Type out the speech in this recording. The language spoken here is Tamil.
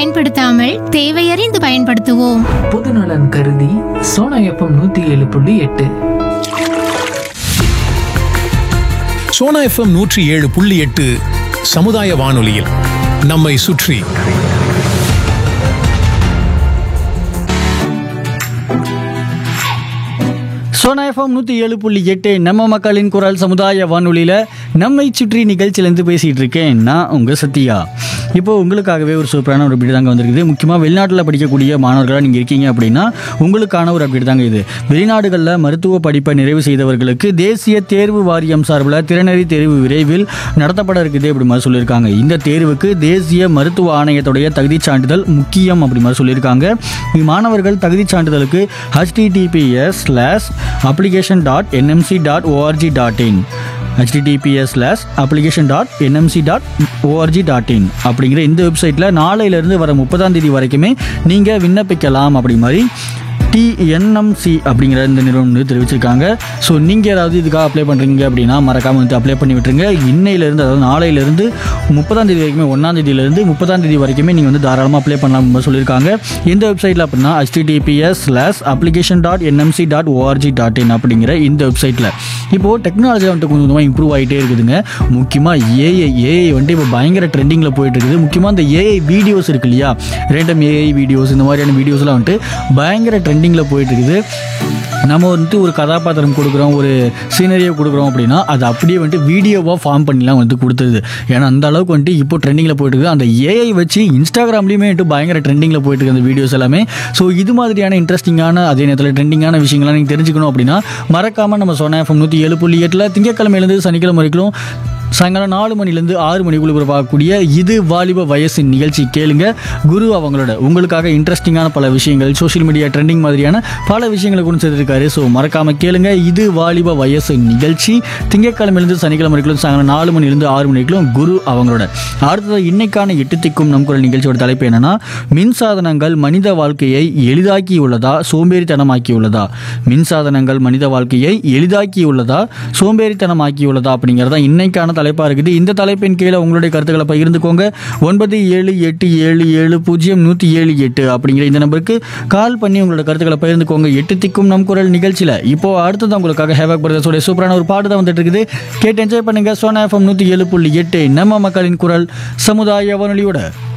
பயன்படுத்தாமல் தேவையறிந்து பயன்படுத்துவோம் பொதுநலன் கருதி சோனா எஃப்எம் நூத்தி ஏழு புள்ளி எட்டு சோனா எஃப்எம் நூற்றி ஏழு புள்ளி எட்டு சமுதாய வானொலியில் நம்மை சுற்றி சோனா எஃப்எம் நூற்றி ஏழு புள்ளி எட்டு நம்ம மக்களின் குரல் சமுதாய வானொலியில் நம்மை சுற்றி நிகழ்ச்சியிலேருந்து பேசிகிட்டு இருக்கேன் நான் உங்கள் சத்யா இப்போ உங்களுக்காகவே ஒரு சூப்பரான ஒரு அப்டேட் தாங்க வந்திருக்குது முக்கியமாக வெளிநாட்டில் படிக்கக்கூடிய மாணவர்களாக நீங்கள் இருக்கீங்க அப்படின்னா உங்களுக்கான ஒரு அப்டேட் தாங்க இது வெளிநாடுகளில் மருத்துவ படிப்பை நிறைவு செய்தவர்களுக்கு தேசிய தேர்வு வாரியம் சார்பில் திறனறி தேர்வு விரைவில் நடத்தப்பட இருக்குது அப்படி மாதிரி சொல்லியிருக்காங்க இந்த தேர்வுக்கு தேசிய மருத்துவ ஆணையத்துடைய தகுதிச் சான்றிதழ் முக்கியம் அப்படி மாதிரி சொல்லியிருக்காங்க மாணவர்கள் தகுதிச் சான்றிதழுக்கு https slash application dot NMC dot ORG dot in https slash application dot NMC dot ORG dot in அப்படிங்கிற இந்த வெப்சைட்டில் நாளையிலேருந்து வர முப்பதாம் தேதி வரைக்குமே நீங்கள் விண்ணப்பிக்கலாம் அப்படி மாதிரி டிஎன்எம்சி அப்படிங்கிற இந்த நிறுவனம் வந்து தெரிவிச்சிருக்காங்க ஸோ நீங்கள் ஏதாவது இதுக்காக அப்ளை பண்ணுறீங்க அப்படின்னா மறக்காமல் வந்து அப்ளை பண்ணி விட்டுருங்க இன்னையிலேருந்து அதாவது நாளையிலேருந்து முப்பதாம் தேதி வரைக்குமே ஒன்றாம் தேதியிலேருந்து முப்பதாம் தேதி வரைக்குமே நீங்கள் வந்து தாராளமாக அப்ளை பண்ணலாம் அப்படின்னு சொல்லியிருக்காங்க எந்த வெப்சைட்டில் அப்படின்னா https slash application dot NMC dot ORG dot in அப்படிங்கிற இந்த வெப்சைட்டில் இப்போது டெக்னாலஜி வந்துட்டு கொஞ்சம் கொஞ்சமாக இம்ப்ரூவ் ஆகிட்டே இருக்குதுங்க முக்கியமாக ஏஐ ஏஐ வந்துட்டு இப்போ பயங்கர ட்ரெண்டிங்கில் போயிட்டு இருக்குது முக்கியமாக இந்த ஏஐ வீடியோஸ் இருக்கு இல்லையா ரேண்டம் ஏஐ வீடியோஸ் இந்த மாதிரியான வீடியோஸ்லாம் வந்துட்டு பயங்கர ட்ரெண்டிங்கில் போயிட்டு இருக்குது நம்ம வந்துட்டு ஒரு கதாபாத்திரம் கொடுக்குறோம் ஒரு சீனரியை கொடுக்குறோம் அப்படின்னா அது அப்படியே வந்துட்டு வீடியோவாக ஃபார்ம் பண்ணிலாம் வந்து கொடுத்துருது ஏன்னா அந்த அளவுக்கு வந்துட்டு இப்போ ட்ரெண்டிங்கில் போயிட்டு இருக்குது அந்த ஏஐ வச்சு இன்ஸ்டாகிராம்லேயுமே வந்துட்டு பயங்கர ட்ரெண்டிங்கில் போயிட்டு இருக்கு அந்த வீடியோஸ் எல்லாமே ஸோ இது மாதிரியான இன்ட்ரெஸ்டிங்கான அதே நேரத்தில் ட்ரெண்டிங்கான விஷயங்கள்லாம் நீங்கள் தெரிஞ்சுக்கணும் அப்படின்னா மறக்காமல் நம்ம சொன்ன எஃப்எம் நூற்றி ஏழு புள்ளி எட்டில் திங்கக்கிழமையிலேருந்து சனிக்கிழமை வரைக்கும் சாயங்காலம் நாலு மணிலேருந்து ஆறு மணிக்குள்ள பார்க்கக்கூடிய இது வாலிப வயசின் நிகழ்ச்சி கேளுங்க குரு அவங்களோட உங்களுக்காக இன்ட்ரெஸ்டிங்கான பல விஷயங்கள் சோஷியல் மீடியா ட்ரெண்டிங் மாதிரியான பல விஷயங்களை கொண்டு சேர்த்துருக்காரு ஸோ மறக்காம கேளுங்க இது வாலிப வயசு நிகழ்ச்சி திங்கட்கிழமையிலிருந்து சனிக்கிழமை வரைக்கும் சாயங்காலம் நாலு மணிலேருந்து ஆறு மணிக்கும் குரு அவங்களோட அடுத்தது இன்னைக்கான எட்டு திக்கும் நம் குரல் நிகழ்ச்சியோட தலைப்பு என்னன்னா மின்சாதனங்கள் மனித வாழ்க்கையை எளிதாக்கியுள்ளதா சோம்பேறித்தனமாக்கியுள்ளதா மின்சாதனங்கள் மனித வாழ்க்கையை எளிதாக்கியுள்ளதா சோம்பேறித்தனமாக்கியுள்ளதா அப்படிங்கிறதா இன்னைக்கான தலைப்பாக இருக்குது இந்த தலைப்பின் கீழே உங்களுடைய கருத்துக்களை பகிர்ந்துக்கோங்க ஒன்பது ஏழு எட்டு ஏழு ஏழு பூஜ்ஜியம் நூற்றி ஏழு எட்டு அப்படிங்கிற இந்த நம்பருக்கு கால் பண்ணி உங்களோட கருத்துக்களை பகிர்ந்துக்கோங்க எட்டு திக்கும் நம் குரல் நிகழ்ச்சியில் இப்போ அடுத்தது உங்களுக்காக ஹேவாக் பிரதர்ஸோட சூப்பரான ஒரு பாட்டு தான் வந்துட்டு இருக்குது கேட்டு என்ஜாய் பண்ணுங்க சோனா எஃப்எம் நூற்றி ஏழு புள்ளி எட்டு நம்ம மக்களின் குரல் சமுதாய வானொலியோட